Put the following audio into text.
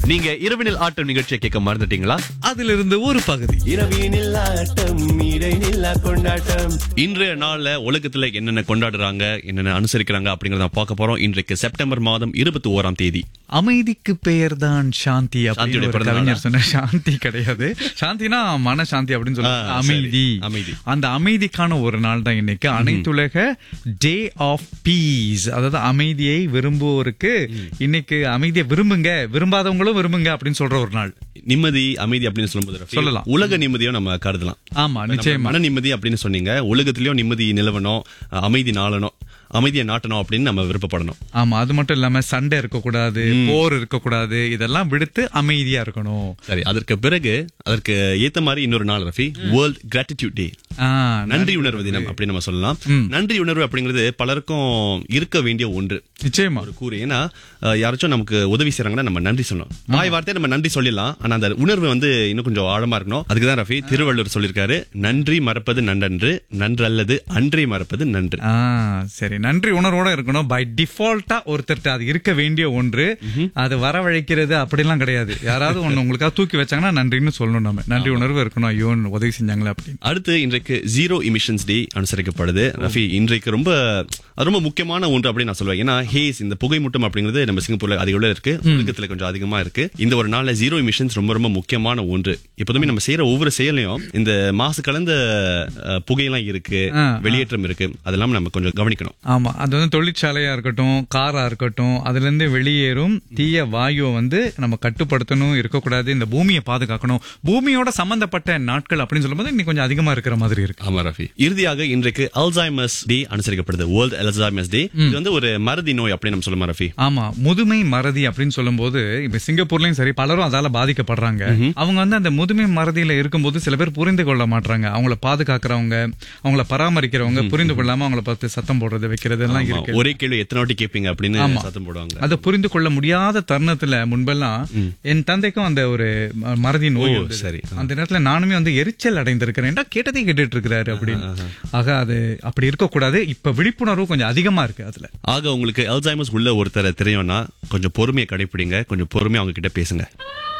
நீங்க இரவினில் ஆட்டம் நிகழ்ச்சியை கேட்க மறந்துட்டீங்களா அதிலிருந்து ஒரு பகுதி இரவினில் ஆட்டம் இடைநில்லா கொண்டாட்டம் இன்றைய நாள்ல உலகத்துல என்னென்ன கொண்டாடுறாங்க என்னென்ன அனுசரிக்கிறாங்க அப்படிங்கறத பார்க்க போறோம் இன்றைக்கு செப்டம்பர் மாதம் இருபத்தி ஓராம் தேதி அமைதிக்கு பெயர் தான் சாந்தி அப்படின்னு சாந்தியோட ஒரு பிறந்த கவிஞர் சொன்ன சாந்தி கிடையாது சாந்தினா மன சாந்தி அப்படின்னு சொல்லுவாங்க ஆ, சரி. அமைதி அமைதி. அந்த அமைதிக்கான ஒரு நாள் தான் இன்னைக்கு அனைத்துலக டே ஆஃப் பீஸ் அதாவது அமைதியை விரும்புவோருக்கு இன்னைக்கு அமைதியை விரும்புங்க விரும்பாதவங்களும் விரும்புங்க அப்படின்னு சொல்ற ஒரு நாள் நிம்மதி அமைதி அப்படின்னு சொல்லும்போது ரஃபி, சொல்லலாம். உலக நிம்மதியும் நம்ம கருதலாம் ஆமா நம்ம நிச்சயமா மன நிம்மதி அப்படின்னு சொன்னீங்க உலகத்திலயும் நிம்மதி நிலவணும் அமைதி நாளணும் அமைதியை நாட்டணும் அப்படின்னு நம்ம விருப்பப்படணும் ஆமா அது மட்டும் இல்லாம சண்டை இருக்கக்கூடாது போர் இருக்கக்கூடாது இதெல்லாம் விடுத்து அமைதியா இருக்கணும் சரி அதற்கு பிறகு அதற்கு ஏத்த மாதிரி இன்னொரு நாள் ரஃபி வேர்ல்ட் கிராட்டிடியூட் டே ஆ, நன்றி உணர்வு தினம் அப்படின்னு நம்ம சொல்லலாம் நன்றி உணர்வு அப்படிங்கிறது பலருக்கும் இருக்க வேண்டிய ஒன்று நிச்சயமா ஒரு கூறு ஏன்னா அஹ், யாராச்சும் நமக்கு உதவி செய்றாங்கன்னா நம்ம நன்றி சொல்லணும் வாய் வார்த்தையை நம்ம நன்றி சொல்லிடலாம் ஆனா அந்த உணர்வு வந்து இன்னும் கொஞ்சம் ஆழமா இருக்கணும் அதுக்கு தான் ரஃபி திருவள்ளுவர் சொல்லியிருக்காரு நன்றி மறப்பது நன்றன்று நன்றல்லது அன்றே மறப்பது நன்று ஆ சரி நன்றி உணர்வோட இருக்கணும் பை டிஃபால்ட்டா ஒருத்தர்ட்ட அது இருக்க வேண்டிய ஒன்று அது வரவழைக்கிறது அப்படிலாம் கிடையாது யாராவது ஒண்ணு உங்களுக்காக தூக்கி வச்சாங்கன்னா நன்றின்னு சொல்லணும் நம்ம நன்றி உணர்வு இருக்கணும் ஐயோ உதவி செஞ்சாங்களே அப்படின்னு அடுத்து இன்றைக்கு ஜீரோ இமிஷன்ஸ் டே அனுசரிக்கப்படுது ரஃபி இன்றைக்கு ரொம்ப அது ரொம்ப முக்கியமான ஒன்று அப்படின்னு நான் சொல்லுவேன் ஏன்னா ஹேஸ் இந்த புகை மூட்டம் அப்படிங்கிறது நம்ம சிங்கப்பூர்ல அதிக அளவு இருக்கு உலகத்துல கொஞ்சம் அதிகமா இருக்கு இந்த ஒரு நாள்ல ஜீரோ இமிஷன்ஸ் ரொம்ப ரொம்ப முக்கியமான ஒன்று எப்போதுமே நம்ம செய்யற ஒவ்வொரு செயலையும் இந்த மாசு கலந்த அஹ், புகையெல்லாம் இருக்கு ஆ, வெளியேற்றம் இருக்கு அதெல்லாம் நம்ம கொஞ்சம் கவனிக்கணும் ஆமா அது வந்து தொழிற்சாலையா இருக்கட்டும் காரா இருக்கட்டும் அதுல இருந்து வெளியேறும் தீய வாயுவை வந்து நம்ம கட்டுப்படுத்தணும் இருக்கக்கூடாது இந்த பூமியை பாதுகாக்கணும் பூமியோட சம்பந்தப்பட்ட நாட்கள் அப்படின்னு சொல்லும்போது இன்னைக்கு கொஞ்சம் அதிகமா இருக்கிற மாதிரி இருக்கு ஆமா ரஃபி இறுதியாக இன்றைக்கு அல்சைமஸ் டே அனுசரிக்கப்படுது வேர்ல்ட் அல்சைமஸ் டே இது வந்து ஒரு மறதி நோய் அப்படின்னு நம்ம சொல்லுமா ரஃபி ஆமா முதுமை மறதி அப்படின்னு சொல்லும்போது இப்ப சிங்கப்பூர்லயும் சரி பலரும் அதால பாதிக்கப்படுறாங்க அவங்க வந்து அந்த முதுமை மறதியில இருக்கும்போது சில பேர் புரிந்து கொள்ள மாட்டாங்க அவங்கள பாதுகாக்கிறவங்க அவங்கள பராமரிக்கிறவங்க புரிந்து கொள்ளாம அவங்கள பார்த்து சத்தம் போடுறது வைக்கிறது எல்லாம் ஆமா, இருக்கு ஒரே கேள்வி எத்தனை வாட்டி கேட்பீங்க அப்படின்னு சத்தம் போடுவாங்க அதை புரிந்து கொள்ள முடியாத தருணத்துல முன்பெல்லாம் என் தந்தைக்கும் அந்த ஒரு ம- மறதி நோய் ஓ, இருந்தது. சரி. அந்த நேரத்துல நானுமே வந்து எரிச்சல் அடைந்திருக்கிறேன் ஏன்டா கேட்டதே கேட்டுட்டு இருக்கிறாரு அப்படின்னு ஆக அது அப்படி இருக்கக்கூடாது இப்ப விழிப்புணர்வு கொஞ்சம் அதிகமா இருக்கு அதுல ஆக உங்களுக்கு அல்சைமஸ் உள்ள ஒருத்தரை தெரியும்னா கொஞ்சம் பொறுமையை கடைப்பிடிங்க கொஞ்சம் பொறுமையா அவங்க கிட்ட பேசுங்க